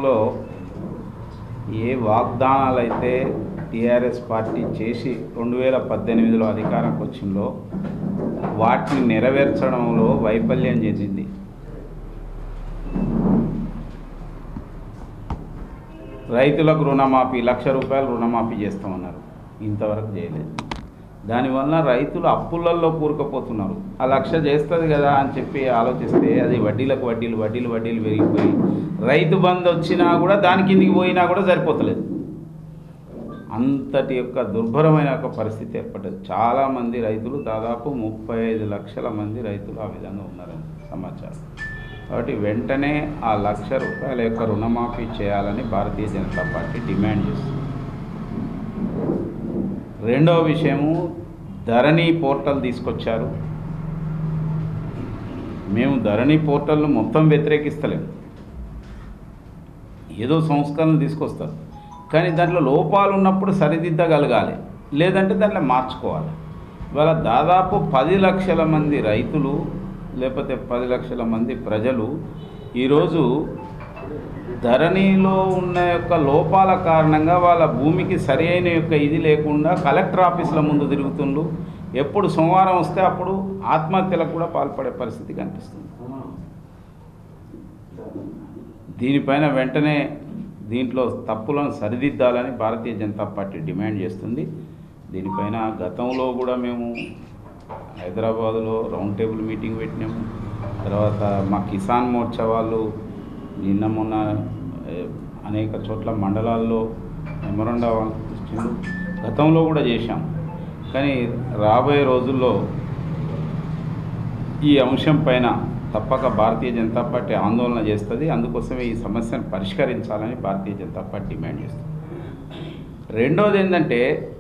గతంలో ఏ వాగ్దానాలు అయితే టీఆర్ఎస్ పార్టీ చేసి రెండు వేల పద్దెనిమిదిలో అధికారంకి వచ్చిందో వాటిని నెరవేర్చడంలో వైఫల్యం చెందింది రైతులకు రుణమాఫీ లక్ష రూపాయలు రుణమాఫీ చేస్తామన్నారు ఇంతవరకు చేయలేదు దానివల్ల రైతులు అప్పులలో కూరుకుపోతున్నారు ఆ లక్ష చేస్తుంది కదా అని చెప్పి ఆలోచిస్తే అది వడ్డీలకు వడ్డీలు వడ్డీలు వడ్డీలు పెరిగిపోయి రైతు బంధు వచ్చినా కూడా దాని కిందికి పోయినా కూడా సరిపోతలేదు అంతటి యొక్క దుర్భరమైన యొక్క పరిస్థితి ఏర్పడ్డది చాలామంది రైతులు దాదాపు ముప్పై ఐదు లక్షల మంది రైతులు ఆ విధంగా ఉన్నారని సమాచారం కాబట్టి వెంటనే ఆ లక్ష రూపాయల యొక్క రుణమాఫీ చేయాలని భారతీయ జనతా పార్టీ డిమాండ్ చేస్తుంది రెండవ విషయము ధరణి పోర్టల్ తీసుకొచ్చారు మేము ధరణి పోర్టల్ను మొత్తం వ్యతిరేకిస్తలేము ఏదో సంస్కరణలు తీసుకొస్తారు కానీ దాంట్లో లోపాలు ఉన్నప్పుడు సరిదిద్దగలగాలి లేదంటే దాంట్లో మార్చుకోవాలి ఇవాళ దాదాపు పది లక్షల మంది రైతులు లేకపోతే పది లక్షల మంది ప్రజలు ఈరోజు ధరణిలో ఉన్న యొక్క లోపాల కారణంగా వాళ్ళ భూమికి సరి అయిన యొక్క ఇది లేకుండా కలెక్టర్ ఆఫీసుల ముందు తిరుగుతుండ్రు ఎప్పుడు సోమవారం వస్తే అప్పుడు ఆత్మహత్యలకు కూడా పాల్పడే పరిస్థితి కనిపిస్తుంది దీనిపైన వెంటనే దీంట్లో తప్పులను సరిదిద్దాలని భారతీయ జనతా పార్టీ డిమాండ్ చేస్తుంది దీనిపైన గతంలో కూడా మేము హైదరాబాదులో రౌండ్ టేబుల్ మీటింగ్ పెట్టినాము తర్వాత మా కిసాన్ మోర్చా వాళ్ళు నిన్న మొన్న ఏ, అనేక చోట్ల మండలాల్లో మెమొరండా ఇచ్చిండు గతంలో కూడా చేశాం కానీ రాబోయే రోజుల్లో ఈ అంశం పైన తప్పక భారతీయ జనతా పార్టీ ఆందోళన చేస్తుంది అందుకోసమే ఈ సమస్యను పరిష్కరించాలని భారతీయ జనతా పార్టీ డిమాండ్ చేస్తుంది రెండోది ఏంటంటే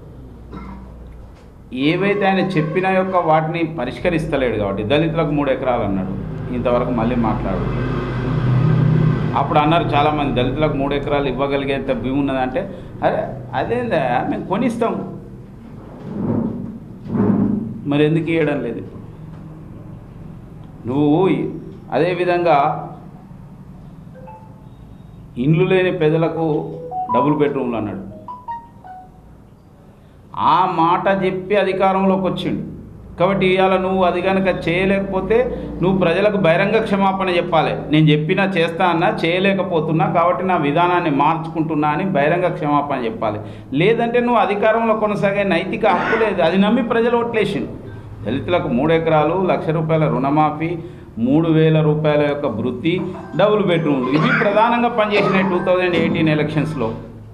ఏవైతే ఆయన చెప్పిన యొక్క వాటిని పరిష్కరిస్తలేడు కాబట్టి దళితులకు మూడు ఎకరాలు అన్నాడు ఇంతవరకు మళ్ళీ మాట్లాడు అప్పుడు అన్నారు చాలామంది దళితులకు మూడు ఎకరాలు ఇవ్వగలిగేంత భూమి ఉన్నదంటే అరే అదేందా మేము కొనిస్తాం మరి ఎందుకు ఇవ్వడం లేదు నువ్వు అదేవిధంగా ఇండ్లు లేని పెదలకు డబుల్ బెడ్రూమ్లు అన్నాడు ఆ మాట చెప్పి అధికారంలోకి వచ్చిండు కాబట్టి ఇవాళ నువ్వు అది కనుక చేయలేకపోతే నువ్వు ప్రజలకు బహిరంగ క్షమాపణ చెప్పాలి నేను చెప్పినా చేస్తా అన్నా చేయలేకపోతున్నా కాబట్టి నా విధానాన్ని మార్చుకుంటున్నా అని బహిరంగ క్షమాపణ చెప్పాలి లేదంటే నువ్వు అధికారంలో కొనసాగే నైతిక హక్కు లేదు అది నమ్మి ప్రజలు ఓట్లేసిండు దళితులకు మూడు ఎకరాలు లక్ష రూపాయల రుణమాఫీ మూడు వేల రూపాయల యొక్క వృత్తి డబుల్ బెడ్రూమ్లు ఇవి ప్రధానంగా పనిచేసినాయి టూ థౌజండ్ ఎయిటీన్ ఎలక్షన్స్లో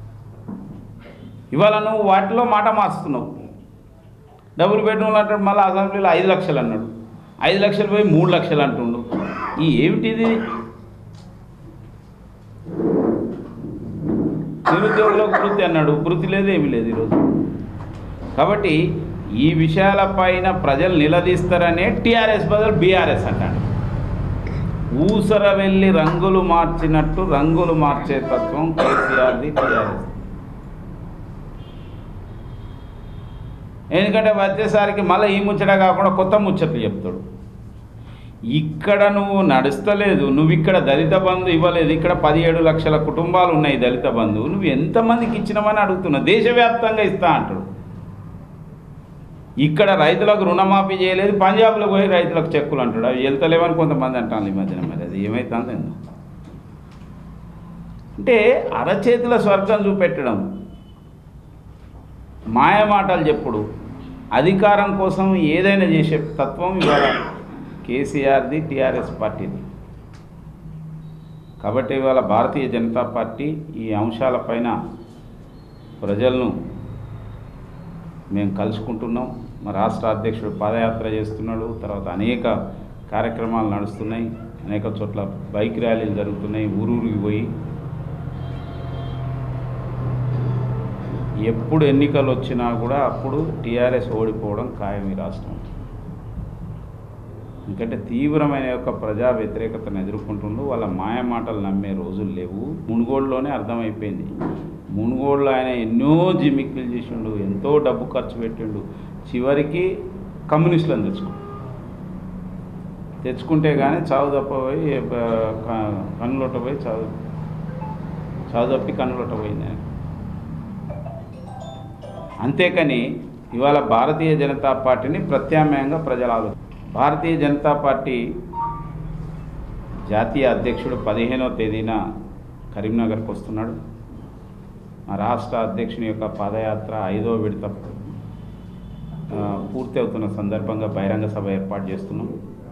ఇవాళ నువ్వు వాటిలో మాట మార్చుతున్నావు డబుల్ బెడ్రూమ్లు అంటాడు మళ్ళీ అసెంబ్లీలో ఐదు లక్షలు అన్నాడు ఐదు లక్షలు పోయి మూడు లక్షలు అంటుండు ఈ ఏమిటిది నిరుద్యోగులకు వృత్తి అన్నాడు వృత్తి లేదు ఏమీ లేదు ఈరోజు కాబట్టి ఈ విషయాలపైన ప్రజలు నిలదీస్తారనే టీఆర్ఎస్ బదులు బీఆర్ఎస్ అంటాడు ఊసర వెళ్ళి రంగులు మార్చినట్టు రంగులు మార్చే తత్వం కేసీఆర్ది టీఆర్ఎస్ ఎందుకంటే వచ్చేసరికి మళ్ళీ ఈ ముచ్చట కాకుండా కొత్త ముచ్చట్లు చెప్తాడు ఇక్కడ నువ్వు నడుస్తలేదు నువ్వు ఇక్కడ దళిత బంధు ఇవ్వలేదు ఇక్కడ పదిహేడు లక్షల కుటుంబాలు ఉన్నాయి దళిత బంధు నువ్వు ఎంతమందికి ఇచ్చినామని అడుగుతున్నావు దేశవ్యాప్తంగా ఇస్తా అంటాడు ఇక్కడ రైతులకు రుణమాఫీ చేయలేదు పంజాబ్లో పోయి రైతులకు చెక్కులు అంటాడు అవి వెళ్తలేవని కొంతమంది అంటాను ఈ మధ్యన మరి అది ఏమైతుంది అంటే అరచేతుల స్వర్గం చూపెట్టడం మాయమాటలు చెప్పుడు అధికారం కోసం ఏదైనా చేసే తత్వం ఇవాళ కేసీఆర్ది టీఆర్ఎస్ పార్టీది కాబట్టి ఇవాళ భారతీయ జనతా పార్టీ ఈ అంశాలపైన ప్రజలను మేము కలుసుకుంటున్నాం మా రాష్ట్ర అధ్యక్షుడు పాదయాత్ర చేస్తున్నాడు తర్వాత అనేక కార్యక్రమాలు నడుస్తున్నాయి అనేక చోట్ల బైక్ ర్యాలీలు జరుగుతున్నాయి ఊరూరికి పోయి ఎప్పుడు ఎన్నికలు వచ్చినా కూడా అప్పుడు టీఆర్ఎస్ ఓడిపోవడం ఖాయం ఈ రాష్ట్రం ఎందుకంటే తీవ్రమైన యొక్క ప్రజా వ్యతిరేకతను ఎదుర్కొంటుండు వాళ్ళ మాయ మాటలు నమ్మే రోజులు లేవు మునుగోడులోనే అర్థమైపోయింది మునుగోడులో ఆయన ఎన్నో జిమిక్లు చేసిండు ఎంతో డబ్బు ఖర్చు పెట్టిండు చివరికి కమ్యూనిస్టులను తెచ్చుకో తెచ్చుకుంటే కానీ చావు తప్ప పోయి కన్నులొట్ట పోయి చావు చదువుపి కన్నులట పోయింది ఆయన అంతేకాని ఇవాళ భారతీయ జనతా పార్టీని ప్రత్యామ్నాయంగా ప్రజలు ఆలోచన భారతీయ జనతా పార్టీ జాతీయ అధ్యక్షుడు పదిహేనవ తేదీన కరీంనగర్కి వస్తున్నాడు మా రాష్ట్ర అధ్యక్షుని యొక్క పాదయాత్ర ఐదో విడత ఆ, పూర్తి అవుతున్న సందర్భంగా బహిరంగ సభ ఏర్పాటు చేస్తున్నాం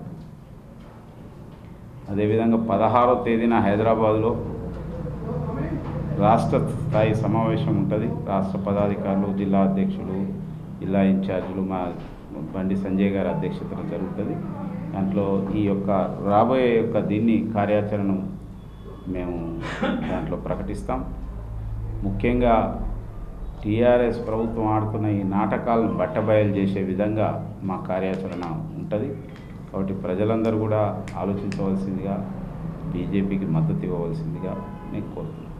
అదేవిధంగా పదహారో తేదీన హైదరాబాద్లో రాష్ట్ర స్థాయి సమావేశం ఉంటుంది రాష్ట్ర పదాధికారులు జిల్లా అధ్యక్షులు జిల్లా ఇన్ఛార్జీలు మా బండి సంజయ్ గారి అధ్యక్షతన జరుగుతుంది దాంట్లో ఈ యొక్క రాబోయే యొక్క దీన్ని కార్యాచరణను మేము దాంట్లో ప్రకటిస్తాం ముఖ్యంగా టీఆర్ఎస్ ప్రభుత్వం ఆడుతున్న ఈ నాటకాలను బట్టబయలు చేసే విధంగా మా కార్యాచరణ ఉంటుంది కాబట్టి ప్రజలందరూ కూడా ఆలోచించవలసిందిగా బీజేపీకి మద్దతు ఇవ్వవలసిందిగా నేను కోరుతున్నాను